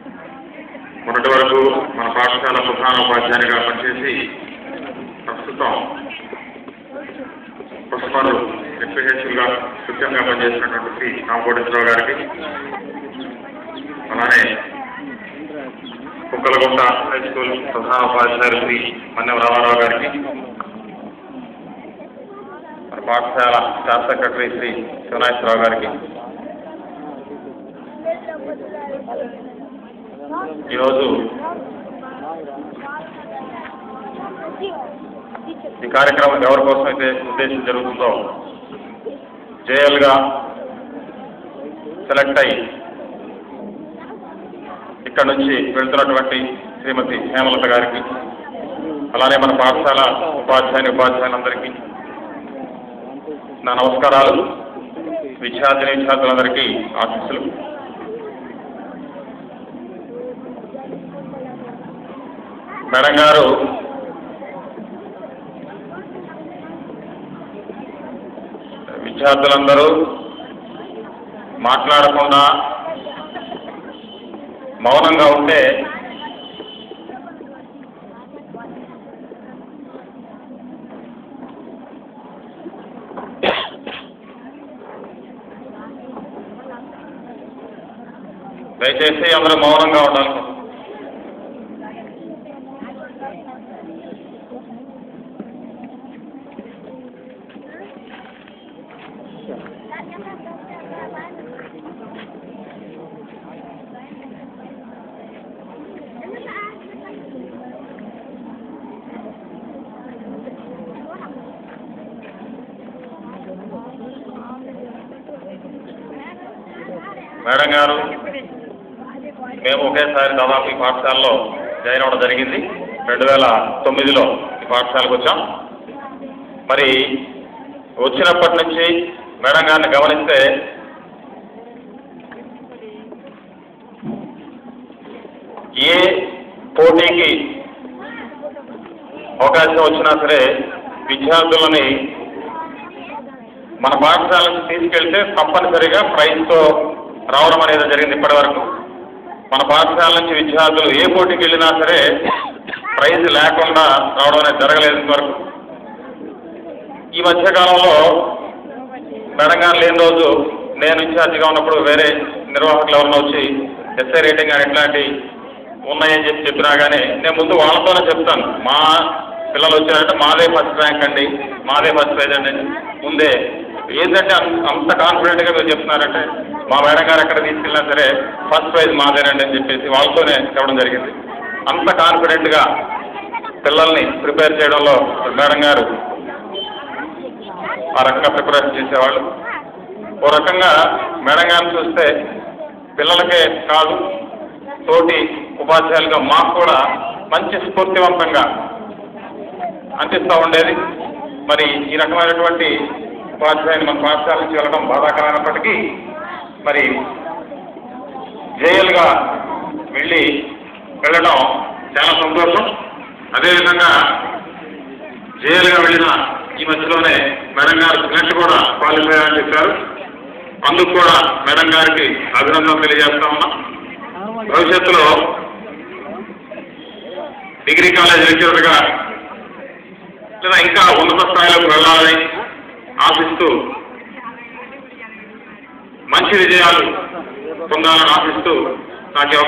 మొన్నటి వరకు మన పాఠశాల ప్రధాన ఉపాధ్యాయునిగా పనిచేసి ప్రస్తుతం పుష్పాలు ఎస్పీహెచ్గా ముఖ్యంగా పనిచేసినటువంటి శ్రీ రామకోటేశ్వరరావు గారికి అలానే కుక్కలగుంట హై స్కూల్ ప్రధాన ఉపాధ్యాయులు శ్రీ మన్నెం రామారావు గారికి మన పాఠశాల స్టాఫ్ సెక్రటరీ శ్రీ శివనాథరావు గారికి ఈరోజు ఈ కార్యక్రమం ఎవరి కోసం అయితే ఉద్దేశం జరుగుతుందో జేఎల్గా సెలెక్ట్ అయ్యి ఇక్కడ నుంచి వెళ్తున్నటువంటి శ్రీమతి హేమలత గారికి అలానే మన పాఠశాల ఉపాధ్యాయుని ఉపాధ్యాయులందరికీ నా నమస్కారాలు విద్యార్థిని విద్యార్థులందరికీ ఆశీస్సులు మేడం గారు విద్యార్థులందరూ మాట్లాడకుండా మౌనంగా ఉంటే దయచేసి అందరూ మౌనంగా ఉండాలి మేడం గారు మేము ఒకేసారి దాదాపు ఈ పాఠశాలలో జాయిన్ అవ్వడం జరిగింది రెండు వేల తొమ్మిదిలో ఈ పాఠశాలకు వచ్చాం మరి వచ్చినప్పటి నుంచి మేడం గారిని గమనిస్తే ఏ పోటీకి అవకాశం వచ్చినా సరే విద్యార్థులని మన పాఠశాల నుంచి తీసుకెళ్తే తప్పనిసరిగా ప్రైజ్తో రావడం అనేది జరిగింది ఇప్పటివరకు మన పాఠశాల నుంచి విద్యార్థులు ఏ పోటీకి వెళ్ళినా సరే ప్రైజ్ లేకుండా రావడం అనేది జరగలేదు ఇంతవరకు ఈ మధ్యకాలంలో మేడం గారు లేని రోజు నేను ఇన్ఛార్జిగా ఉన్నప్పుడు వేరే నిర్వాహకులు ఎవరన్నా వచ్చి ఎస్ఐ రేటింగ్ అని ఇట్లాంటి ఉన్నాయని చెప్పి చెప్పినా కానీ నేను ముందు వాళ్ళతోనే చెప్తాను మా పిల్లలు వచ్చారంటే మాదే ఫస్ట్ ర్యాంక్ అండి మాదే ఫస్ట్ ప్రైజ్ అండి ముందే ఏంటంటే అంత అంత కాన్ఫిడెంట్గా మీరు చెప్తున్నారంటే మా మేడం గారు ఎక్కడ తీసుకెళ్ళినా సరే ఫస్ట్ ప్రైజ్ మాదేనండి అని చెప్పేసి వాళ్ళతోనే చెప్పడం జరిగింది అంత కాన్ఫిడెంట్గా పిల్లల్ని ప్రిపేర్ చేయడంలో మేడం గారు ఆ రకంగా ప్రిపరేషన్ చేసేవాళ్ళు ఓ రకంగా మేడం గారిని చూస్తే పిల్లలకే కాదు తోటి ఉపాధ్యాయులుగా మాకు కూడా మంచి స్ఫూర్తివంతంగా అనిపిస్తూ ఉండేది మరి ఈ రకమైనటువంటి ఉపాధ్యాయుని మన పాఠశాల నుంచి వెళ్ళడం బాధాకరమైనప్పటికీ మరి జైలుగా వెళ్ళి వెళ్ళడం చాలా సంతోషం అదేవిధంగా జైలుగా వెళ్ళిన ఈ మధ్యలోనే మేడం గారు నెట్ కూడా క్వాలిఫై అని చెప్పారు అందుకు కూడా మేడం గారికి అభినందన తెలియజేస్తా ఉన్నాం భవిష్యత్తులో డిగ్రీ కాలేజ్ లెక్చరర్గా లేదా ఇంకా ఉన్నత స్థాయిలోకి వెళ్ళాలని ఆశిస్తూ మంచి విజయాలు పొందాలని ఆశిస్తూ నాకు ఈ